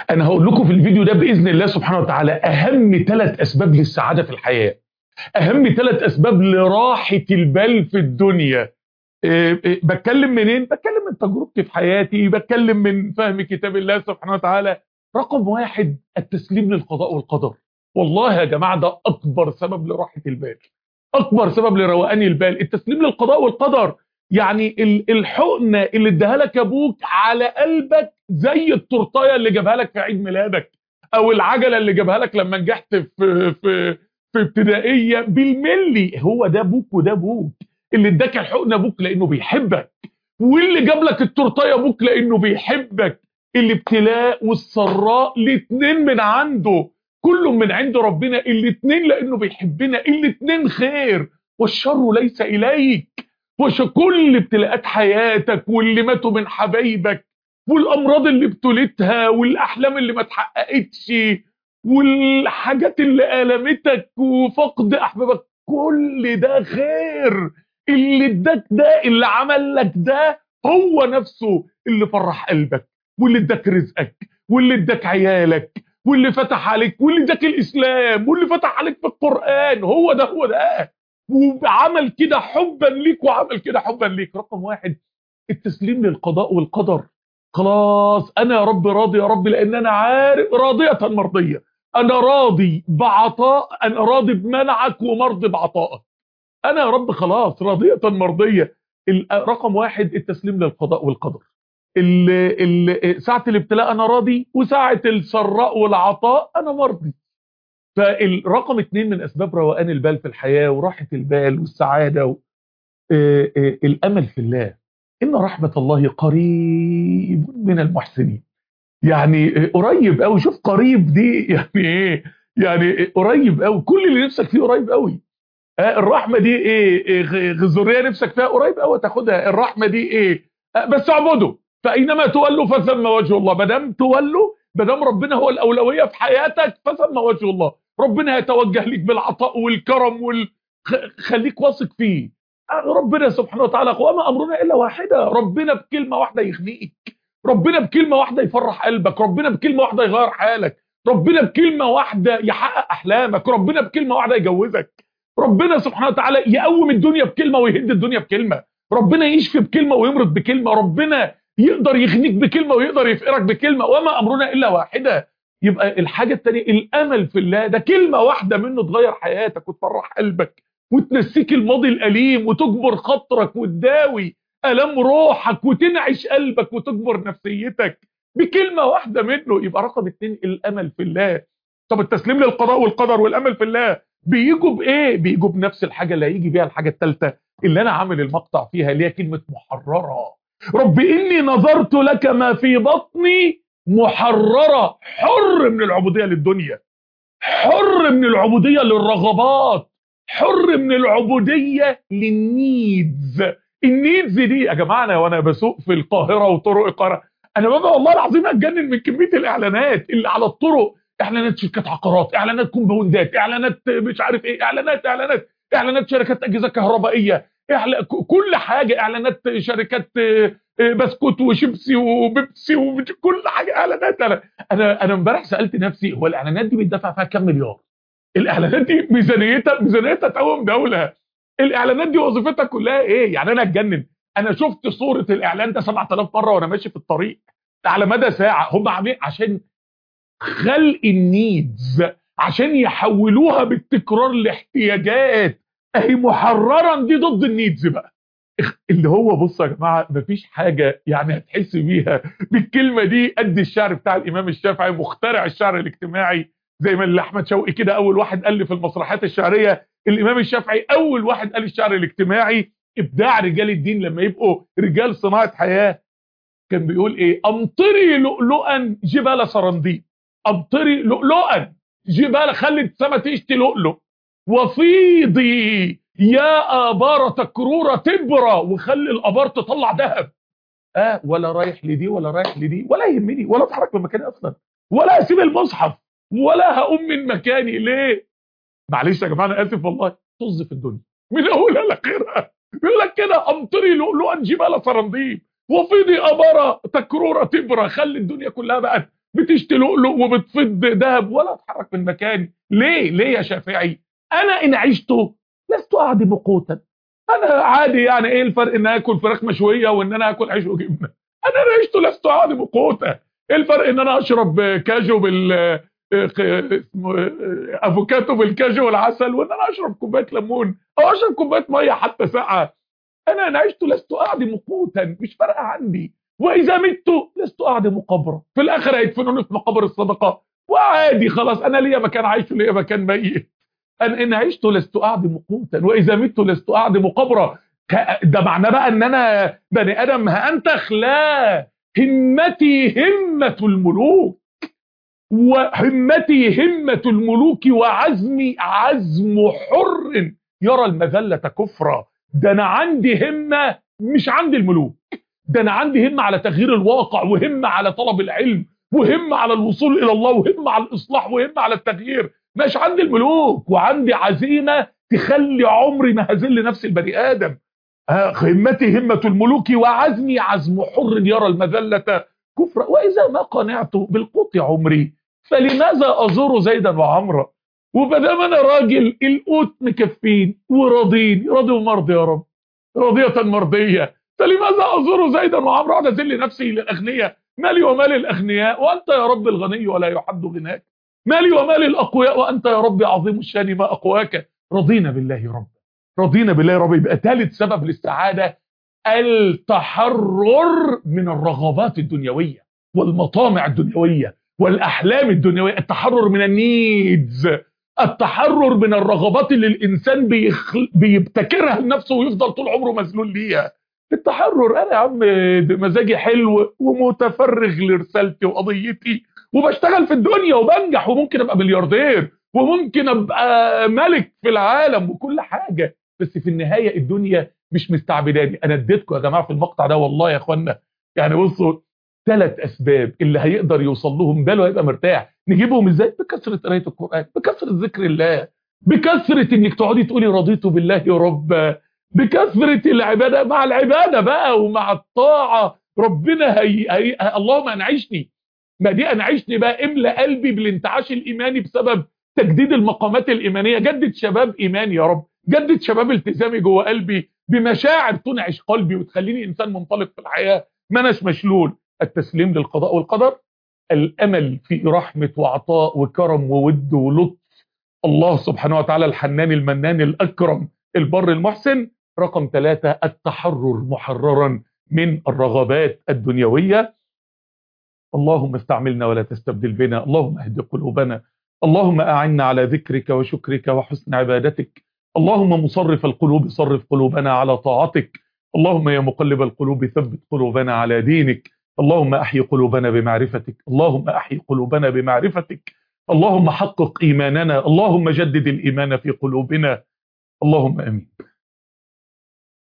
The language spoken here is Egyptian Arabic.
انا هقول لكم في الفيديو ده باذن الله سبحانه وتعالى اهم ثلاث اسباب للسعاده في الحياه اهم ثلاث اسباب لراحه البال في الدنيا إيه إيه بتكلم منين بتكلم من تجربتي في حياتي بتكلم من فهم كتاب الله سبحانه وتعالى رقم واحد التسليم للقضاء والقدر والله يا جماعه ده اكبر سبب لراحه البال اكبر سبب لروقان البال التسليم للقضاء والقدر يعني الحقنه اللي اداها لك ابوك على قلبك زي التورتايه اللي جابها لك في عيد ميلادك او العجله اللي جابها لك لما نجحت في في في ابتدائيه بالملي هو ده ابوك وده ابوك اللي اداك الحقنه ابوك لانه بيحبك واللي جاب لك التورتايه ابوك لانه بيحبك الابتلاء والسراء الاثنين من عنده كل من عند ربنا الاثنين لانه بيحبنا الاثنين خير والشر ليس اليك وش كل ابتلاءات حياتك واللي ماتوا من حبايبك والامراض اللي ابتليتها والاحلام اللي ما اتحققتش والحاجات اللي المتك وفقد احبابك كل ده خير اللي اداك ده اللي عمل لك ده هو نفسه اللي فرح قلبك واللي اداك رزقك واللي اداك عيالك واللي فتح عليك واللي اداك الاسلام واللي فتح عليك في القران هو ده هو ده وعمل كده حبا ليك وعمل كده حبا ليك رقم واحد التسليم للقضاء والقدر خلاص انا يا رب راضي يا رب لان انا عارف راضيه مرضيه انا راضي بعطاء انا راضي بمنعك ومرضي بعطائك انا يا رب خلاص راضيه مرضيه رقم واحد التسليم للقضاء والقدر ال ال ساعه الابتلاء انا راضي وساعه السراء والعطاء انا مرضي فالرقم اتنين من اسباب روقان البال في الحياه وراحه البال والسعاده و... آآ آآ الامل في الله ان رحمه الله قريب من المحسنين يعني قريب قوي شوف قريب دي يعني ايه يعني قريب قوي كل اللي نفسك فيه قريب قوي الرحمه دي ايه غزوريه نفسك فيها قريب قوي تاخدها الرحمه دي ايه بس اعبده فاينما تولوا فثم وجه الله ما دام تولوا ما دام ربنا هو الاولويه في حياتك فثم وجه الله ربنا هيتوجه لك بالعطاء والكرم وال خليك واثق فيه ربنا سبحانه وتعالى وما امرنا الا واحده ربنا بكلمه واحده يغنيك ربنا بكلمه واحده يفرح قلبك ربنا بكلمه واحده يغير حالك ربنا بكلمه واحده يحقق احلامك ربنا بكلمه واحده يجوزك ربنا سبحانه وتعالى يقوم الدنيا بكلمه ويهد الدنيا بكلمه ربنا يشفي بكلمه ويمرض بكلمه ربنا يقدر يغنيك بكلمه ويقدر يفقرك بكلمه وما امرنا الا واحده يبقى الحاجه الثانيه الامل في الله ده كلمه واحده منه تغير حياتك وتفرح قلبك وتنسيك الماضي الاليم وتجبر خاطرك وتداوي الام روحك وتنعش قلبك وتجبر نفسيتك بكلمه واحده منه يبقى رقم اتنين الامل في الله طب التسليم للقضاء والقدر والامل في الله بيجوا بايه بيجوا بنفس الحاجه اللي هيجي بيها الحاجه الثالثه اللي انا عامل المقطع فيها اللي هي كلمه محرره رب اني نظرت لك ما في بطني محرره حر من العبوديه للدنيا حر من العبوديه للرغبات حر من العبوديه للنيدز النيدز دي يا جماعه انا وانا بسوق في القاهره وطرق القاهره انا ببقى والله العظيم اتجنن من كميه الاعلانات اللي على الطرق اعلانات شركات عقارات اعلانات كومباوندات اعلانات مش عارف ايه اعلانات اعلانات اعلانات شركات اجهزه كهربائيه إعلا... كل حاجه اعلانات شركات بسكوت وشيبسي وبيبسي وكل حاجه اعلانات انا انا انا امبارح سالت نفسي هو الاعلانات دي بيدفع فيها كام مليار الاعلانات دي ميزانيتها ميزانيتها تقوم دوله الاعلانات دي وظيفتها كلها ايه يعني انا اتجنن انا شفت صوره الاعلان ده 7000 مره وانا ماشي في الطريق على مدى ساعه هم عاملين عشان خلق النيدز عشان يحولوها بالتكرار لاحتياجات اهي محررا دي ضد النيدز بقى اللي هو بصوا يا جماعه مفيش حاجه يعني هتحس بيها بالكلمه دي قد الشعر بتاع الامام الشافعي مخترع الشعر الاجتماعي زي ما اللي احمد شوقي كده اول واحد الف المسرحيات الشعريه الامام الشافعي اول واحد قال الشعر الاجتماعي ابداع رجال الدين لما يبقوا رجال صناعه حياه كان بيقول ايه امطري لؤلؤا جبال سرنديب امطري لؤلؤا جبال خلي السما تشتي لؤلؤ وفيضي يا آبار تكرورة تبرة وخلي الآبار تطلع ذهب اه ولا رايح لدي ولا رايح لدي ولا يهمني ولا اتحرك من مكاني اصلا ولا اسيب المصحف ولا هقوم من مكاني ليه معلش يا جماعه انا اسف والله طز في الدنيا من اولها لاخرها بيقول لك كده امطري لؤلؤا جبال سرنديب وفيضي اباره تكروره تبره خلي الدنيا كلها بقت بتشتي لؤلؤ وبتفض ذهب ولا اتحرك من مكاني ليه ليه يا شافعي انا ان عشت لست اعدم قوتا انا عادي يعني ايه الفرق ان اكل فراخ مشويه وان انا اكل عيش وجبنه انا ان عشت لست اعدم قوتا ايه الفرق ان انا اشرب كاجو بال اسمه افوكاتو بالكاجو والعسل وان انا اشرب كوبايه ليمون او اشرب كوبايه ميه حتى ساقعه انا ان عشت لست اعدم قوتا مش فارقه عندي واذا مت لست اعدم قبرا في الاخر هيدفنوني في مقابر الصدقه وعادي خلاص انا ليا مكان عايش وليا مكان ميت أن إن عشت لست أعدم قوتا وإذا مت لست أعدم قبرا ده معناه بقى أن أنا بني آدم هأنتخ لا همتي همة الملوك وهمتي همة الملوك وعزمي عزم حر يرى المذلة كفرا ده أنا عندي همة مش عند الملوك ده أنا عندي همة على تغيير الواقع وهمة على طلب العلم وهمة على الوصول إلى الله وهمة على الإصلاح وهمة على التغيير مش عندي الملوك وعندي عزيمة تخلي عمري ما هزل نفس البني آدم همتي همة الملوك وعزمي عزم حر يرى المذلة كفرا وإذا ما قنعت بالقوت عمري فلماذا أزور زيدا وعمرا وبدام أنا راجل القوت مكفين وراضين راضي ومرضي يا رب راضية مرضية فلماذا أزور زيدا وعمرا أقعد أذل نفسي للأغنياء مالي ومال الأغنياء وأنت يا رب الغني ولا يحد غناك مالي ومال الأقوياء وأنت يا رب عظيم الشان ما أقواك رضينا بالله رب رضينا بالله رب يبقى ثالث سبب للسعادة التحرر من الرغبات الدنيوية والمطامع الدنيوية والأحلام الدنيوية التحرر من النيدز التحرر من الرغبات اللي الإنسان بيخل... بيبتكرها لنفسه ويفضل طول عمره مذلول ليها التحرر أنا يا عم مزاجي حلو ومتفرغ لرسالتي وقضيتي وبشتغل في الدنيا وبنجح وممكن ابقى ملياردير وممكن ابقى ملك في العالم وكل حاجة بس في النهاية الدنيا مش مستعبداني انا اديتكم يا جماعة في المقطع ده والله يا اخوانا يعني بصوا ثلاث اسباب اللي هيقدر يوصل لهم باله هيبقى مرتاح نجيبهم ازاي بكثرة قراية القرآن بكثرة ذكر الله بكثرة انك تقعدي تقولي رضيت بالله ربا بكثرة العبادة مع العبادة بقى ومع الطاعة ربنا هي... هي... اللهم انعشني ما دي انعشني بقى املا قلبي بالانتعاش الايماني بسبب تجديد المقامات الايمانيه جدد شباب ايماني يا رب جدد شباب التزامي جوه قلبي بمشاعر تنعش قلبي وتخليني انسان منطلق في الحياه ما اناش مشلول التسليم للقضاء والقدر الامل في رحمه وعطاء وكرم وود ولطف الله سبحانه وتعالى الحنان المنان الاكرم البر المحسن رقم ثلاثة التحرر محررا من الرغبات الدنيويه اللهم استعملنا ولا تستبدل بنا اللهم اهد قلوبنا اللهم أعنا على ذكرك وشكرك وحسن عبادتك اللهم مصرف القلوب صرف قلوبنا على طاعتك اللهم يا مقلب القلوب ثبت قلوبنا على دينك اللهم أحي قلوبنا بمعرفتك اللهم أحي قلوبنا بمعرفتك اللهم حقق إيماننا اللهم جدد الإيمان في قلوبنا اللهم أمين